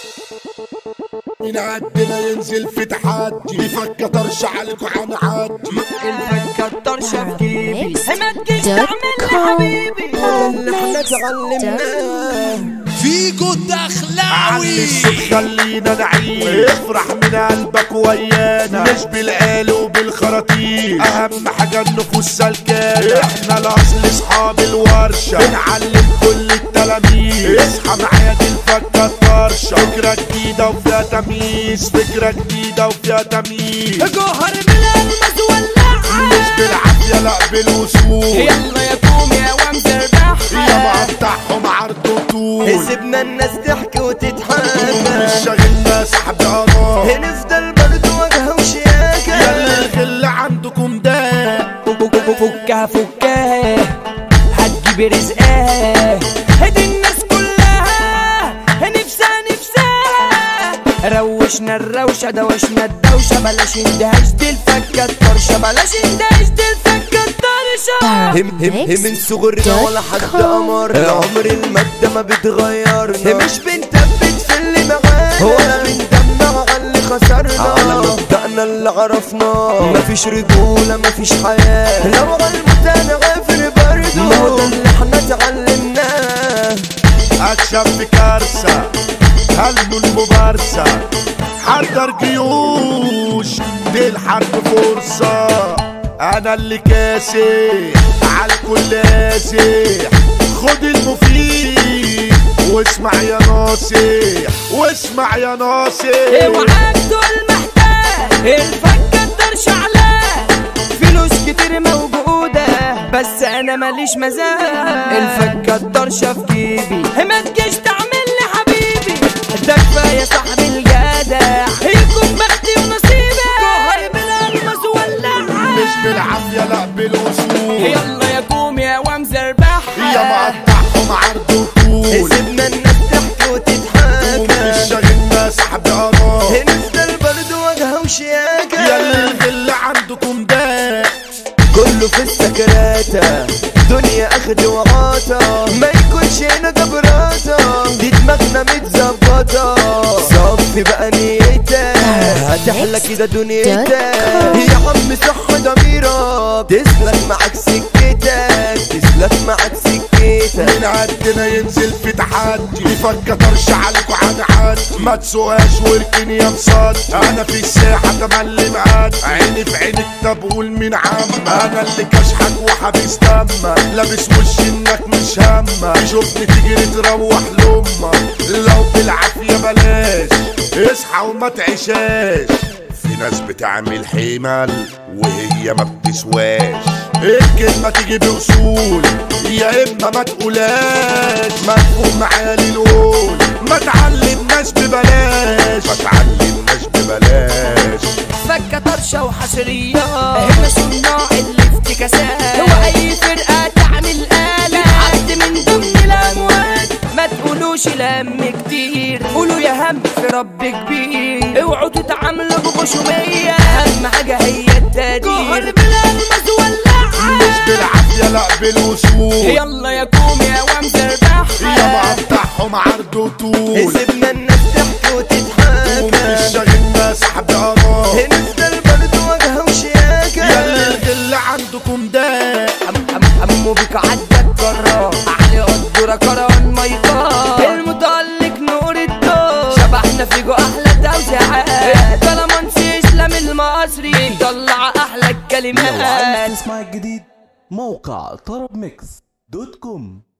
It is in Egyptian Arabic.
من عندنا ينزل في تحدي يفك طرش عليكوا هنعدي الفكة طرشة في جيبي Mix ما تجيش dot تعمل لي com. حبيبي اللي احنا اتعلمناه فيجو علي الدخلاوي الصوت خلينا نعيش افرح من قلبك ويانا مش بالقال وبالخراطيم اهم حاجه النفوس سلكانه احنا الاصل اصحاب الورشه بنعلم كل التلاميذ اصحى معايا دي الفكه الطرشه فكره جديده وفيها تمييز فكره جديده وفيها تمييز جوهر من المز ولعها مش بالعافيه لا بالوصول يلا يا قوم يا وامزر يا مقطعهم عرض وطول سيبنا الناس تحكي وتتحكى مش شاغلنا سحب قرار هنفضل برضو وجهه وشياكة يلا الغل عندكم ده فكها فكها هتجيب رزقها هدي الناس كلها نفسها نفسها روشنا الروشة دوشنا الدوشة بلاش اندهاش دي الفكة الطرشة بلاش اندهاش دي الفكة الطرشة هم هم هم من صغرنا ولا حد أمرنا عمر المادة ما بتغيرنا مش بنثبت في اللي معانا ولا بندمع على اللي خسرنا على مبدأنا اللي عرفناه مفيش رجولة مفيش حياة لو على المتانة غافر برضه ما هو ده اللي احنا اتعلمناه اكشف كارثة هلوا المبارسة حضر جيوش دي الحرب فرصة انا اللي كاسح على الكل اسح خد المفيد واسمع يا ناصح واسمع يا ناصح اوعاك تقول محتاج الفكة الطرش علاه فلوس كتير موجودة بس انا ماليش مزاج الفكة الطرشة في جيبي ما تجيش تعمل لي حبيبي ده كفاية صاحب الجدع يكون بختي ونصيبي جوهر بالالماس ولعها مش بالعافية لا بالوصول يلا يا قوم يا وامزر بحة يا مقطعهم عرض وطول سيبنا الناس تحكي وتتحكى مش شاغلنا سحب قرار هنفضل برضه وجهه وشياكة يلا الغل عندكم ده كله في السكراتة دنيا اخد وعاطة ما يكونش هنا جبراته دي دماغنا متظبطة صفي بقى نيتك هتحلى كده دنيتك يا عم صح ضميرك تسلك معاك سكتك تسلك معاك سكتك من عندنا ينزل في تحدي يفك طرش عليكوا هنعدي ما تسوقاش واركن يا مصاد انا في الساحة تملي معدي عيني في عينك طب قول مين عم انا اللي كشحك وحبيس دمك لابس وش انك مش همك تشوفني تجري تروح لامك لو بالعافية بلاش اصحى وما تعيشاش في ناس بتعمل حمل وهي ما بتسواش الكلمة تيجي بأصول يا إما ما تقولاش مفهوم معالي القول ما تعلمناش ببلاش ما تعلمناش ببلاش فكة طرشة وحصرية هنا صناع الافتكاسات هو أي فرقة تعمل آلة حد من ضمن الأموات ما تقولوش لم كتير قولوا يا هم في رب كبير اوعوا تتعاملوا بغشومية أهم حاجة هي التقدير جوهر بالألماس ولعها مش بالعافية لا بالوصول يلا يا قوم يا وامزر بحة يا مقطعهم عرض وطول سيبنا الناس تحكي وتتحكى ومش شاغلنا سحب قرار هنفضل برضه وجهه وشياكة يلا الغل عندكم ده أم أم أمو بك عدى الجرار علي قدرة كروان مايكات المتألق نور الدور شبحنا فيجو أحلى توزيعات طالما نسيش لم المصري طلع أحلى لو الكلمات عايز تسمع الجديد موقع طرب ميكس دوت كوم